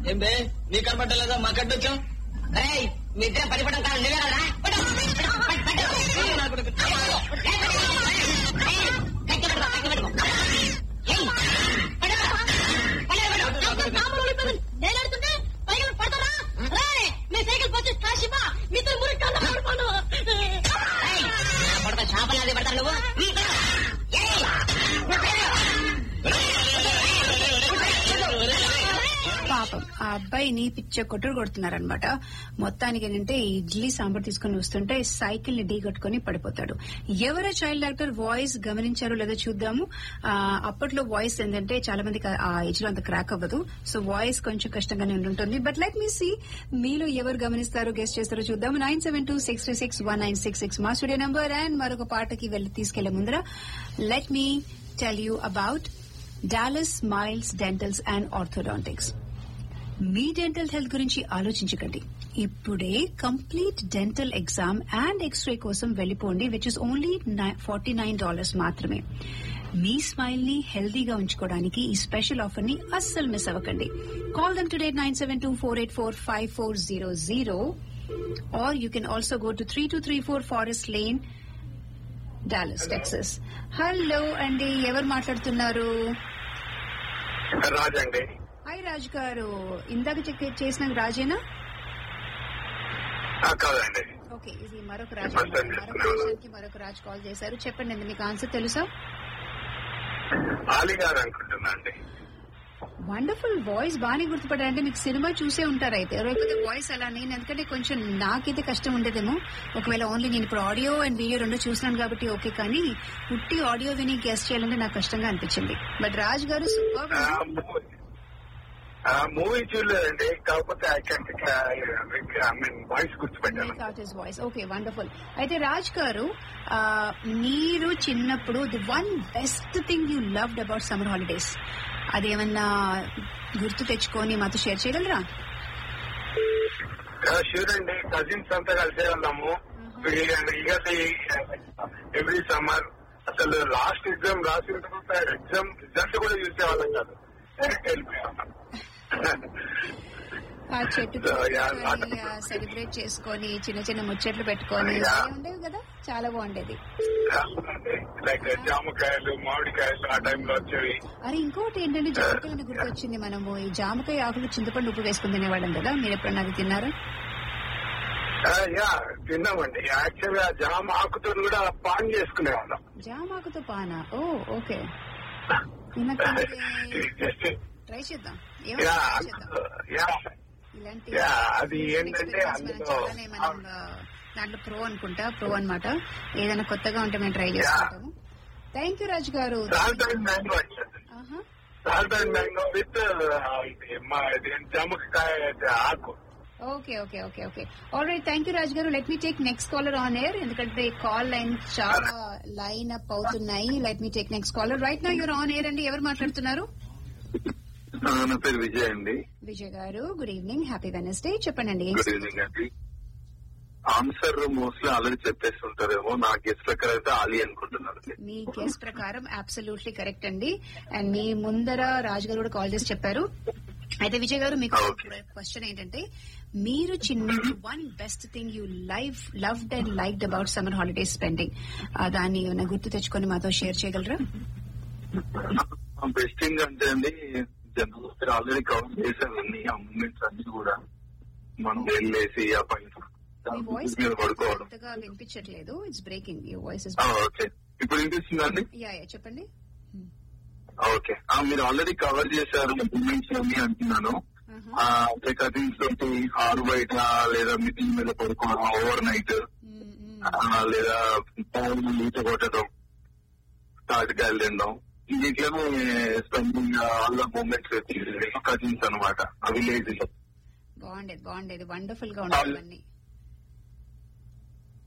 ఏం బే నీ కనపట్టలేదా మా కట్టొచ్చాం రేయ్ మీ ఇద్దరు పడిపడం కాదు నువ్వే కదా పట్టు, పట్టు, పట్టు, పట్టు. ఏయ్, గట్టి పట్టుకో, గట్టి పట్టుకో. ఏయ్, పట్టుకో, పట్టుకో, పట్టుకో. నేను ఆడుతుంటే పైగా పడతారా రేయ్, మీ సైకిల్ పోతే కాశీమా మీతో మురికి కన్నా పడిపోను ఏయ్, నా కొడుకు చేపలు అది పడతారు నువ్వు ఏయ్, పాపం ఆ అబ్బాయిని పిచ్చ కొట్టుడు కొడుతున్నారనమాట మొత్తానికి ఏంటంటే ఇడ్లీ సాంబార్ తీసుకుని వస్తుంటే సైకిల్ ని ఢీ కొట్టుకుని పడిపోతాడు ఎవరో చైల్డ్ యాక్టర్ వాయిస్ గమనించారో లేదో చూద్దాము ఆ, అప్పట్లో వాయిస్ ఏంటంటే చాలా మందికి ఆ ఏజ్ లో అంత క్రాక్ అవ్వదు సో వాయిస్ కొంచెం కష్టంగానే ఉంటుంది బట్ లెట్ మీ సీ మీలో ఎవరు గమనిస్తారో గెస్ట్ చేస్తారో చూద్దాము nine seven two six two six one nine six six మా స్టూడియో నంబర్ అండ్ మరొక పాటకి వెళ్ళి తీసుకెళ్లే ముందర let me tell you about Dallas smiles dentals and orthodontics మీ డెంటల్ హెల్త్ గురించి ఆలోచించకండి ఇప్పుడే complete dental exam and x-ray కోసం వెళ్ళిపోండి which is only forty nine dollars మాత్రమే మీ స్మైల్ ని హెల్దీగా ఉంచుకోవడానికి ఈ స్పెషల్ ఆఫర్ ని అస్సలు మిస్ అవ్వకండి call them today nine seven two four eight four five four zero zero or you can also go to three two three four forest lane Dallas Texas hello అండి ఎవరు మాట్లాడుతున్నారు రాజు అండి hi Raj గారు ఇందాక check చేసిన రాజేనా ఆ, కాదండి ఓకే ఇది మరొక రాజ్ First time మరొక చేస్తున్నాను. దేశానికి మరొక రాజ్ కాల్ చేశారు చెప్పండి అండి మీకు ఆన్సర్ తెలుసా ఆలి గారు అనుకుంటున్నా అండి వండర్ఫుల్ వాయిస్ బాగానే గుర్తుపడారంటే మీకు సినిమా చూసే ఉంటారు అయితే లేకపోతే వాయిస్ అలా నేను ఎందుకంటే కొంచెం నాకైతే కష్టం ఉండేదేమో ఒకవేళ ఓన్లీ నేను ఇప్పుడు ఆడియో అండ్ వీడియో రెండు చూసినాను కాబట్టి ఓకే కానీ పుట్టి ఆడియో విని గెస్ట్ చేయాలంటే నాకు కష్టంగా అనిపించింది బట్ రాజ్ గారు సూపర్ ఆ, మూవీ- ఆ, మూవీ చూడలేదండి కాకపోతే I can I mean voice గుర్తుపెట్టాను make out his voice okay wonderful అయితే రాజ్ గారు ఆ, మీరు చిన్నప్పుడు the one best thing you loved about summer holidays అదేమన్నా గుర్తు తెచ్చుకొని మాతో షేర్ చేయగలరా షూర్ అండి కజిన్స్ అంతా కలిసే ఉన్నాము ఎవ్రీ సమ్మర్ అసలు లాస్ట్ ఎగ్జామ్ రాసిన తర్వాత ఎగ్జామ్ రిజల్ట్ కూడా చూసేవాళ్ళం కాదు డైరెక్ట్ వెళ్ళిపోయాం ఆ చెట్టు So, yeah, lot- సెలబ్రేట్ చేసుకొని చిన్న చిన్న ముచ్చట్లు పెట్టుకొని Yeah. అలా ఉండేవి కదా చాలా బాగుండేది లైక్ జామకాయలు మామిడికాయలు ఆ టైంలో వచ్చేవి అరే ఇంకోటి ఏంటంటే జామకాయ గుర్తొచ్చింది మనము ఈ జామకాయ ఆకులు చింతపండు ఉప్పు వేసుకుని తినేవాళ్ళం కదా మీరు ఎప్పుడన్నా అది తిన్నారా యా తిన్నామండి యాక్చువల్ గా జామ ఆకుతో కూడా పాన్ చేసుకునేవాళ్ళం జామాకుతో పానా ఓ ఓకే ట్రై చేద్దాం ఏమో యా try చేద్దాం యా ఇలాంటి యా అది ఏంటంటే మనం అందులో చాలానే మనం ఆ, దాంట్లో ప్రో అనుకుంటా ప్రో అన్నమాట ఏదైనా కొత్తగా ఉంటే మేము ట్రై చేసుకుంటాము థ్యాంక్ యూ రాజు గారు సాల్ట్ అండ్ మ్యాంగో వచ్చేది ఆహా. సాల్ట్ అండ్ మ్యాంగో విత్ జామకాయ ఆకు okay okay okay okay all right thank you Raj garu let me take next caller on air ఎందుకంటే కాల్ లైన్ చాలా లైన్ అప్ అవుతున్నాయి let me take next caller right నా you're on air అండి ఎవరు మాట్లాడుతున్నారు నా పేరు విజయ్ అండి Vijay garu good evening happy Wednesday చెప్పండి గుడ్ ఈవినింగ్ అండి ఆన్సర్ మోస్ట్లీ ఆల్రెడీ చెప్పేస్తుంటారేమో నా గెస్ట్ ప్రకారం అయితే ఆలి అనుకుంటున్నాను మీ గెస్ ప్రకారం అబ్సల్యూట్లీ కరెక్ట్ అండి అండ్ మీ ముందర రాజు గారు కూడా కాల్ చేసి చెప్పారు అయితే విజయ్ గారు మీకు Okay. క్వశ్చన్ ఏంటంటే మీరు చిన్న one best thing you life loved and liked about summer holidays spending దాన్ని ఏమైనా గుర్తు తెచ్చుకొని మాతో షేర్ చేయగలరా బెస్ట్ థింగ్ అంటే అండి జనరల్ ఆల్రెడీ కవర్ చేశాను అన్ని ఆ మూమెంట్స్ అన్ని కూడా మనం వెళ్ళేసి ఆ పైన మీ వాయిస్ మీద పడుకోవడం అంతగా వినిపించట్లేదు it's breaking your voice is okay ఇప్పుడు వినిపిస్తుందండి యా యా చెప్పండి ఓకే ఆ, మీరు ఆల్రెడీ కవర్ చేశారు మూమెంట్స్ అన్ని అంటున్నాను Uh-huh. ఆ, అంటే కజిన్స్ తోటి ఆరు బయట లేదా మిటింగ్ మీద పడుకోవడం ఓవర్ నైట్ Mm, mm. ఆ, లేదా పౌర్ణమి ఈత కొట్టడం తాటికాయలు తినడం ఇట్లనే spending all the moments cousins అనమాట ఆ విలేజ్ లో బాగుండేది బాగుండేది వండర్ఫుల్ గా ఉండేది అన్ని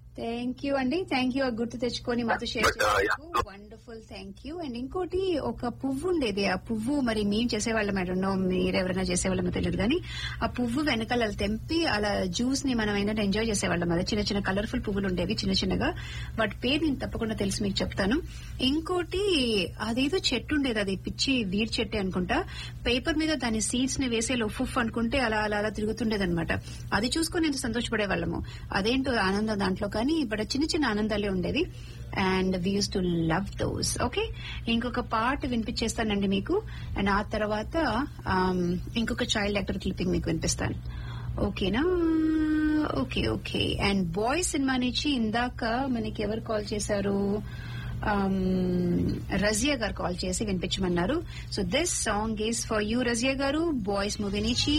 థ్యాంక్ యూ అండి థ్యాంక్ యూ గుర్తు తెచ్చుకొని మాతో షేర్ But, uh, చేసినందుకు yeah. Wonderful thank you and ఇంకోటి ఒక పువ్వు ఉండేది ఆ పువ్వు మరి మేము చేసేవాళ్ళం మేడం మీరెవరైనా చేసేవాళ్ళమో తెలియదు కానీ ఆ పువ్వు వెనకాల అలా తెంపి అలా జ్యూస్ ని మనం ఏంటంటే ఎంజాయ్ చేసేవాళ్ళం అది చిన్న చిన్న కలర్ఫుల్ పువ్వులు ఉండేవి చిన్న చిన్నగా వాటి పేరు నేను తప్పకుండా తెలిసి మీకు చెప్తాను ఇంకోటి అదేదో చెట్టు ఉండేది అది పిచ్చి వీడ్ చెట్టు అనుకుంటా పేపర్ మీద దాని సీడ్స్ ని వేసే ఉఫ్ అనుకుంటే అలా అలా అలా తిరుగుతుండేది అనమాట అది చూసుకొని ఎంత సంతోషపడే వాళ్ళము అదేంటో ఆనందం దాంట్లో కానీ బట్ చిన్న చిన్న ఆనందాలే ఉండేది and we use to love those okay ఇంకొక పాట వినిపించేస్తానండి మీకు అండ్ ఆ తర్వాత um, ఇంకొక చైల్డ్ యాక్టర్ క్లిప్పింగ్ మీకు వినిపిస్తాను ఓకేనా ఓకే ఓకే అండ్ బాయ్ సినిమా నుంచి ఇందాక మనకి ఎవరు కాల్ చేశారు um, రజియా గారు కాల్ చేసి వినిపించమన్నారు so this song is for you Razia garu Boys movie నుంచి